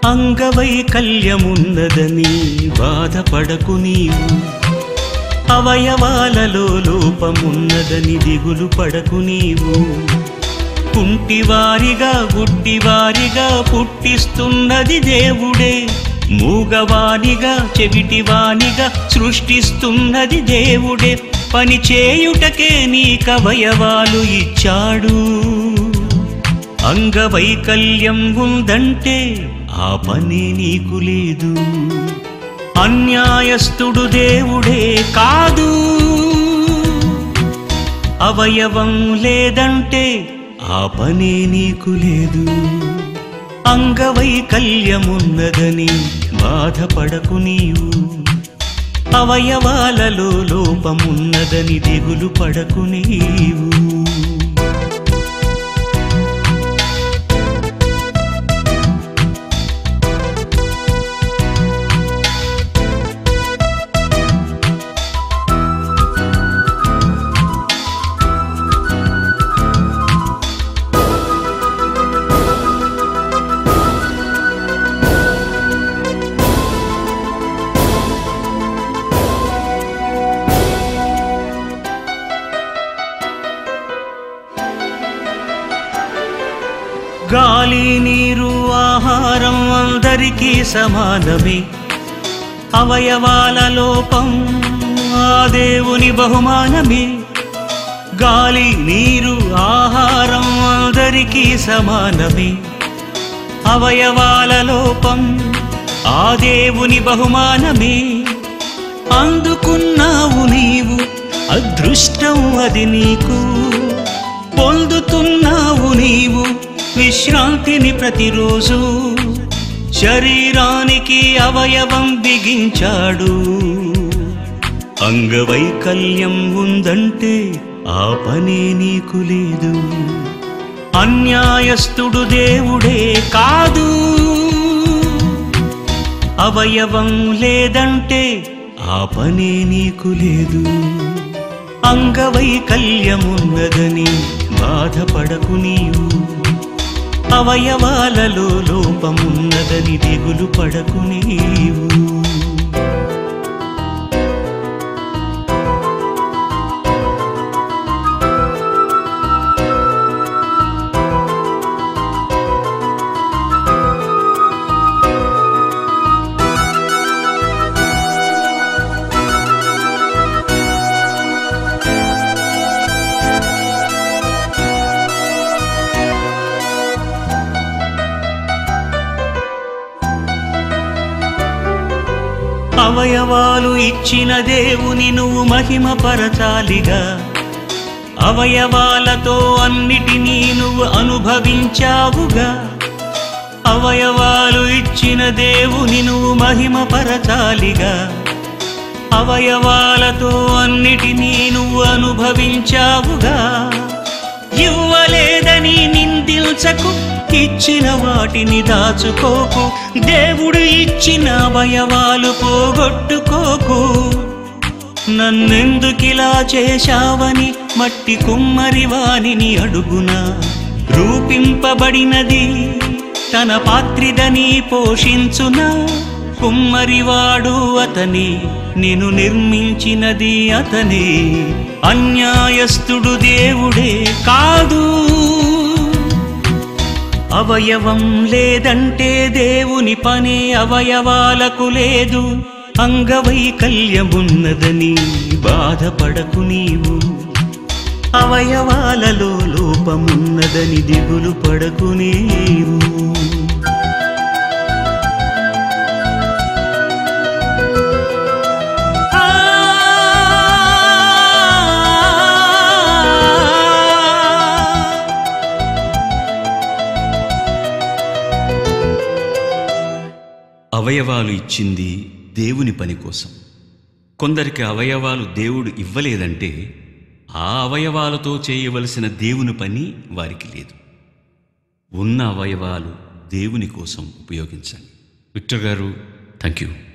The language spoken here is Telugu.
అంగవైకల్యమున్నదని బాధపడకు నీవు అవయవాలలో లోపమున్నదని దిగులు పడకు నీవు కుంటివారిగా గుడ్డివారిగా పుట్టిస్తున్నది దేవుడే మూగవానిగా చెవిటివానిగా సృష్టిస్తున్నది దేవుడే పని చేయుటకే నీకవయవాలు ఇచ్చాడు అంగవైకల్యం ఉందంటే ఆ పని నీకు లేదు అన్యాయస్తుడు దేవుడే కాదు అవయవం లేదంటే ఆ పనే నీకు లేదు అంగవైకల్యమున్నదని బాధపడకు నీవు అవయవాలలో లోపమున్నదని దిగులు పడకు నీవు గాలి నీరు ఆహారం అందరికీ సమానమే అవయవాల లోపం ఆ దేవుని బహుమానమే గాలి నీరు ఆహారం అందరికీ సమానమే అవయవాల లోపం ఆ దేవుని బహుమానమే అందుకున్నావు నీవు అదృష్టం అది నీకు పొందుతున్నావు నీవు విశ్రాంతిని ప్రతిరోజు శరీరానికి అవయవం బిగించాడు అంగవైకల్యం ఉందంటే ఆ పనే నీకు లేదు అన్యాయస్తుడు దేవుడే కాదు అవయవం లేదంటే ఆ పనే నీకు లేదు అంగవైకల్యమున్నదని బాధపడకు నీవు అవయవాలలో లోపమున్నదని దిగులు పడకు నీవు అవయవాలు ఇచ్చిన దేవుని నువ్వు మహిమపరచాలిగా అవయవాలతో అన్నిటినీ నువ్వు అనుభవించావుగా అవయవాలు ఇచ్చిన దేవుని నువ్వు మహిమపరచాలిగా అవయవాలతో అన్నిటినీ నువ్వు అనుభవించావుగా ఇవ్వలేదని నిందించకు ఇచ్చిన వాటిని దాచుకోకు దేవుడు ఇచ్చిన అవయవాలు పోగొట్టుకోకు నన్నెందుకిలా చేశావని మట్టి కుమ్మరి వానిని అడుగునా రూపింపబడినది తన పాత్రిదని పోషించునా కుమ్మరివాడు అతని నేను నిర్మించినది అతని అన్యాయస్తుడు దేవుడే కాదు అవయవం లేదంటే దేవుని పనే అవయవాలకు లేదు అంగవైకల్యమున్నదని బాధపడకు నీవు అవయవాలలో లోపమున్నదని దిగులు పడకు నీవు అవయవాలు ఇచ్చింది దేవుని పని కోసం కొందరికి అవయవాలు దేవుడు ఇవ్వలేదంటే ఆ అవయవాలతో చేయవలసిన దేవుని పని వారికి లేదు ఉన్న అవయవాలు దేవుని కోసం ఉపయోగించండి విక్టర్ గారు థ్యాంక్ యూ